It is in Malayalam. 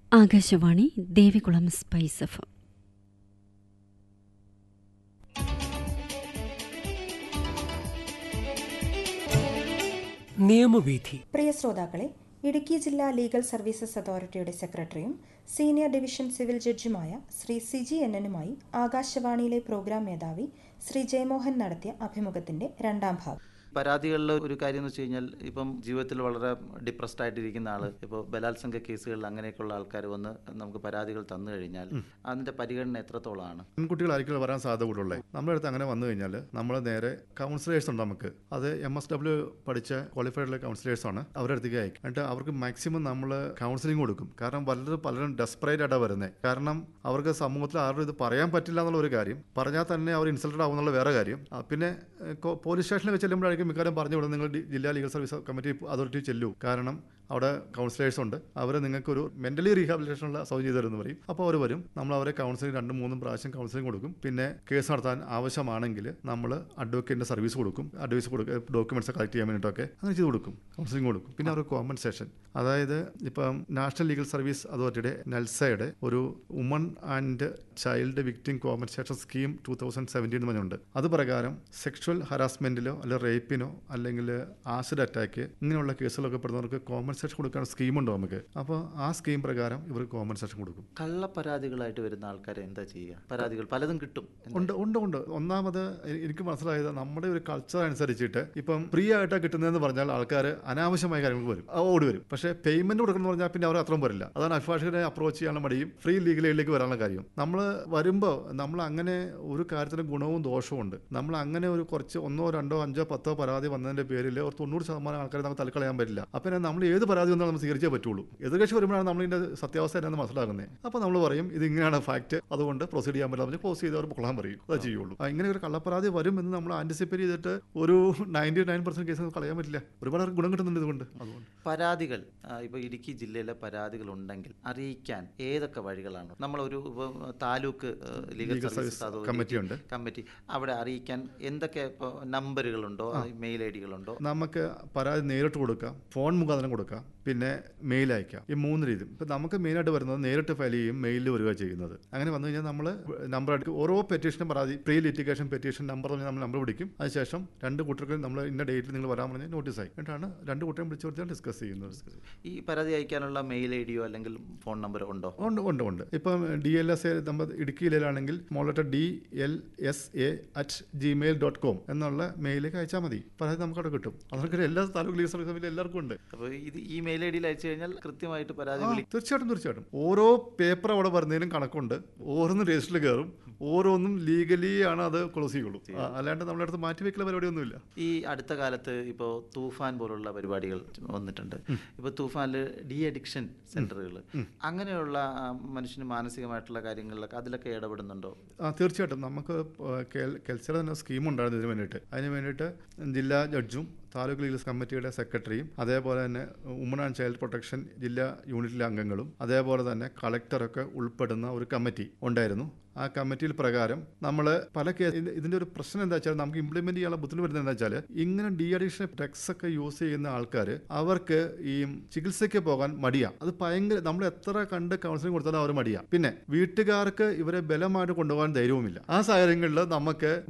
ആകാശവാണി ദേവികുളം സ്പൈസ് എഫ് നിയമവീഥി പ്രിയ ശ്രോതാക്കളെ ഇടുക്കി ജില്ലാ ലീഗൽ സർവീസസ് അതോറിറ്റിയുടെ സെക്രട്ടറിയും സീനിയർ ഡിവിഷൻ സിവിൽ ജഡ്ജുമായ ശ്രീ സിജി എന്നനുമായി ആകാശവാണിയിലെ പ്രോഗ്രാം മേധാവി ശ്രീ ജയമോഹൻ നടത്തിയ അഭിമുഖത്തിന്റെ രണ്ടാം ഭാഗം പരാതികളിൽ ഒരു കാര്യം എന്ന് വെച്ച് കഴിഞ്ഞാൽ ഇപ്പം ജീവിതത്തിൽ വളരെ ഡിപ്രസ്ഡ് ആയിട്ടിരിക്കുന്ന ആള് ഇപ്പോൾ ബലാത്സംഗ കേസുകളിൽ അങ്ങനെയൊക്കെയുള്ള ആൾക്കാർ വന്ന് നമുക്ക് പരാതികൾ തന്നു കഴിഞ്ഞാൽ അതിന്റെ പരിഗണന എത്രത്തോളമാണ് പെൺകുട്ടികളായിരിക്കും വരാൻ സാധ്യത കൂടുതലുള്ളത് നമ്മുടെ അടുത്ത് അങ്ങനെ വന്നു കഴിഞ്ഞാൽ നമ്മൾ നേരെ കൗൺസിലേഴ്സ് ഉണ്ട് നമുക്ക് അത് എം എസ് ഡബ്ല്യു പഠിച്ച ക്വാളിഫൈഡ് കൗൺസിലേഴ്സ് ആണ് അവരുടെ അടുത്തേക്ക് അയക്കും എന്നിട്ട് അവർക്ക് മാക്സിമം നമ്മൾ കൗൺസിലിംഗ് കൊടുക്കും കാരണം പലരും പലരും ഡെസ്പറേറ്റ് ആയിട്ടാണ് വരുന്നത് കാരണം അവർക്ക് സമൂഹത്തിൽ ആരും ഇത് പറയാൻ പറ്റില്ല എന്നുള്ള ഒരു കാര്യം പറഞ്ഞാൽ തന്നെ അവർ ഇൻസൾട്ടഡ് ആവുന്നുള്ള വേറെ കാര്യം ആ, പിന്നെ ഏഹ്, കോ- പോലീസ് സ്റ്റേഷനിൽ വെച്ച് ചെല്ലുമ്പോഴായിരിക്കും മിക്കവാറും പറഞ്ഞു വിടുന്നത് നിങ്ങൾ ഡി- ജില്ലാ ലീഗൽ സർവീസ് കമ്മിറ്റി അതോറിറ്റി ചെല്ലൂ കാരണം അവിടെ കൗൺസിലേഴ്സ് ഉണ്ട് അവർ നിങ്ങൾക്കൊരു മെന്റലി റീഹാബിലിറ്റേഷനുള്ള സൗകര്യം ചെയ്തു തരുമെന്ന് പറയും അപ്പോൾ അവർ വരും നമ്മൾ അവരെ കൗൺസിലിംഗ് രണ്ടും മൂന്നും പ്രാവശ്യം കൗൺസിലിംഗ് കൊടുക്കും പിന്നെ കേസ് നടത്താൻ ആവശ്യമാണെങ്കിൽ നമ്മൾ അഡ്വക്കേറ്റിന്റെ സർവീസ് കൊടുക്കും അഡ്വൈസ് കൊടുക്കും ഡോക്യുമെന്റ്സ് കളക്ട് ചെയ്യാൻ വേണ്ടിയിട്ടൊക്കെ അങ്ങനെ ചെയ്ത് കൊടുക്കും കൗൺസിലിംഗ് കൊടുക്കും പിന്നെ അവർക്ക് കോമ്പൻസേഷൻ അതായത് ഇപ്പം നാഷണൽ ലീഗൽ സർവീസ് അതോറിറ്റിയുടെ നെൽസയുടെ ഒരു woman and child victim compensation scheme two thousand seventeen എന്ന് പറഞ്ഞുണ്ട് അത് പ്രകാരം സെക്ഷൽ ഹറാസ്മെന്റിലോ അല്ലെങ്കിൽ റേപ്പിനോ അല്ലെങ്കിൽ ആസിഡ് അറ്റാക്ക് ഇങ്ങനെയുള്ള കേസുകളൊക്കെ പെടുന്നവർക്ക് കോമ്പൻസേഷൻ കൊടുക്കാൻ സ്കീമുണ്ട് നമുക്ക് അപ്പോൾ ആ സ്കീം പ്രകാരം ഇവർക്ക് കോമ്പൻസേഷൻ കൊടുക്കും കള്ള പരാതികളായിട്ട് വരുന്ന ആൾക്കാരെ എന്താ ചെയ്യുക പരാതികൾ പലതും കിട്ടും എന്താ? ഉണ്ട് ഉണ്ട് ഉണ്ട് ഒന്നാമത് എ- എനിക്ക് മനസ്സിലായത് നമ്മുടെ ഒരു കൾച്ചർ അനുസരിച്ചിട്ട് ഇപ്പം ഫ്രീ ആയിട്ടാണ് കിട്ടുന്നതെന്ന് പറഞ്ഞാൽ ആൾക്കാർ അനാവശ്യമായ കാര്യങ്ങൾക്ക് വരും ആ, ഓടി വരും പക്ഷേ പേയ്മെന്റ് കൊടുക്കണം എന്ന് പറഞ്ഞാൽ പിന്നെ അവർ അത്രയും വരില്ല അതാണ് അഭിഭാഷകരെ അപ്രോച്ച് ചെയ്യാനുള്ള മടിയും ഫ്രീ ലീഗൽ എയ്ഡിലേക്ക് വരാനുള്ള കാര്യം നമ്മൾ വരുമ്പോൾ നമ്മൾ അങ്ങനെ ഒരു കാര്യത്തിന് ഗുണവും ദോഷവും ഉണ്ട് നമ്മൾ അങ്ങനെ ഒരു കുറച്ച് ഒന്നോ രണ്ടോ അഞ്ചോ പത്തോ പരാതി വന്നതിന്റെ പേരിൽ ഒരു തൊണ്ണൂറ് ശതമാനം ആൾക്കാരെ നമുക്ക് തലക്കളയാൻ പറ്റില്ല അപ്പം നമ്മൾ ഏത് പരാതി വന്നാലും നമ്മൾ സ്വീകരിച്ചേ പറ്റുള്ളൂ എതിർകക്ഷി വരുമ്പോഴാണ് നമ്മൾ ഇതിന്റെ സത്യാവസ്ഥ എന്നാന്ന് മനസ്സിലാക്കുന്നത് അപ്പോൾ നമ്മൾ പറയും ഇത് ഇങ്ങനെയാണ് ഫാക്ട് അതുകൊണ്ട് പ്രൊസീഡ് ചെയ്യാൻ പറ്റില്ല ക്ലോസ് ചെയ്തവർ പൊളാൻ പറയും അത് ചെയ്യുള്ളൂ ആ, ഇങ്ങനെ ഒരു കള്ളപ്പരാതി വരും എന്ന് നമ്മൾ ആന്റിസിപ്പേറ്റ് ചെയ്തിട്ട് ഒരു നയൻറ്റി നയൻ പെർസെന്റ് കേസ് കളയാൻ പറ്റില്ല ഒരുപാട് ആൾക്ക് ഗുണം കിട്ടുന്നുണ്ട് ഇതുകൊണ്ട് അതുകൊണ്ട് പരാതികൾ ആ, ഇപ്പൊ ഇടുക്കി ജില്ലയിലെ പരാതികൾ ഉണ്ടെങ്കിൽ അറിയിക്കാൻ ഏതൊക്കെ വഴികളാണ് നമ്മളൊരു ഇപ്പൊ താലൂക്ക് ആ, legal legal service service authority committee ഉണ്ട്. കമ്മിറ്റി അവിടെ അറിയിക്കാൻ എന്തൊക്കെ ഇപ്പോൾ നമ്പറുകളുണ്ടോ മെയിൽ ഐ ഡികളുണ്ടോ നമുക്ക് പരാതി നേരിട്ട് കൊടുക്കാം ഫോൺ മുഖാന്തരം കൊടുക്കാം പിന്നെ മെയിൽ അയക്കാം ഈ മൂന്ന് രീതി ഇപ്പം നമുക്ക് മെയിനായിട്ട് വരുന്നത് നേരിട്ട് ഫയൽ ചെയ്യും മെയിലിൽ വരിക ചെയ്യുന്നത് അങ്ങനെ വന്നു കഴിഞ്ഞാൽ നമ്മൾ നമ്പർ എടുക്കും ഓരോ പെറ്റീഷനും പരാതി പ്രീ ലിറ്റിഗേഷൻ പെറ്റീഷൻ നമ്പർ പറഞ്ഞ് നമ്മൾ നമ്പർ പിടിക്കും അതിനുശേഷം രണ്ട് കൂട്ടർക്ക് നമ്മൾ ഇന്ന ഡേറ്റിൽ നിങ്ങൾ വരാൻ പറഞ്ഞ് നോട്ടീസ് ആയി എന്നിട്ടാണ് രണ്ട് കൂട്ടരും വിളിച്ചു കൊടുത്താൽ ഡിസ്കസ് ചെയ്യുന്നത് ഈ പരാതി അയക്കാനുള്ള മെയിൽ ഐ ഡിയോ അല്ലെങ്കിൽ ഫോൺ നമ്പറോ ഉണ്ടോ ഉണ്ട് ഉണ്ട് ഉണ്ട് ഇപ്പം ഡി എൽ എസ് എ നമ്മൾ ഇടുക്കിയിലാണെങ്കിൽ small letter D L S A at Gmail dot com എന്നുള്ള മെയിലേക്ക് അയച്ചാൽ മതി പരാതി നമുക്ക് അവിടെ കിട്ടും അതൊക്കെ എല്ലാ താലൂക്ക് ലീഗ് സർവീസ് എല്ലാവർക്കും ഉണ്ട് അപ്പോൾ ഇത് ഈ മെയിൽ ഐ ഡിയിൽ അയച്ചു കഴിഞ്ഞാൽ കൃത്യമായിട്ട് പരാതി ആ, വിളി തീർച്ചയായിട്ടും തീർച്ചയായിട്ടും ഓരോ പേപ്പർ അവിടെ വരുന്നതിനും കണക്കുണ്ട് ഓരോന്നും രജിസ്റ്ററിൽ കയറും ഓരോന്നും ലീഗലി ആണ് അത് ക്ലോസ് ചെയ്യുള്ളൂ ആ, അല്ലാണ്ട് നമ്മുടെ അടുത്ത് മാറ്റി വെക്കുന്ന പരിപാടിയൊന്നുമില്ല ഈ അടുത്ത കാലത്ത് ഇപ്പോൾ തൂഫാൻ പോലുള്ള പരിപാടികൾ വന്നിട്ടുണ്ട് ഇപ്പോൾ തൂഫാനിൽ ഡി അഡിക്ഷൻ സെന്ററുകൾ അങ്ങനെയുള്ള ആ, മനുഷ്യന് മാനസികമായിട്ടുള്ള കാര്യങ്ങളിലൊക്കെ അതിലൊക്കെ ഇടപെടുന്നുണ്ടോ ആ തീർച്ചയായിട്ടും നമുക്ക് കെൽസിയുടെ തന്നെ സ്കീം ഉണ്ടായിരുന്നു ഇതിന് വേണ്ടിയിട്ട് അതിന് വേണ്ടിയിട്ട് ജില്ലാ ജഡ്ജും താലൂക്ക് ലീഗൽ കമ്മിറ്റിയുടെ സെക്രട്ടറിയും അതേപോലെ തന്നെ വുമൺ ആൻഡ് ചൈൽഡ് പ്രൊട്ടക്ഷൻ ജില്ലാ യൂണിറ്റിലെ അംഗങ്ങളും അതേപോലെ തന്നെ കളക്ടറൊക്കെ ഉൾപ്പെടുന്ന ഒരു കമ്മിറ്റി ഉണ്ടായിരുന്നു ആ കമ്മിറ്റിയിൽ പ്രകാരം നമ്മൾ പല കേസ് ഇത് ഇതിന്റെ ഒരു പ്രശ്നം എന്താ വെച്ചാൽ നമുക്ക് ഇംപ്ലിമെന്റ് ചെയ്യാനുള്ള ബുദ്ധിമുട്ട് വരുന്നത് എന്താ വെച്ചാൽ ഇങ്ങനെ ഡി അഡിക്ഷൻ ഡ്രഗ്സ് ഒക്കെ യൂസ് ചെയ്യുന്ന ആൾക്കാർ അവർക്ക് ഈ ചികിത്സയ്ക്ക് പോകാൻ മടിയാ അത് ഭയങ്കര നമ്മൾ എത്ര കണ്ട് കൗൺസിലിംഗ് കൊടുത്താലും അവർ മടിയാ പിന്നെ വീട്ടുകാർക്ക് ഇവരെ ബലമായിട്ട് കൊണ്ടുപോകാൻ ധൈര്യവുമില്ല ആ സാഹചര്യങ്ങളിൽ നമുക്ക്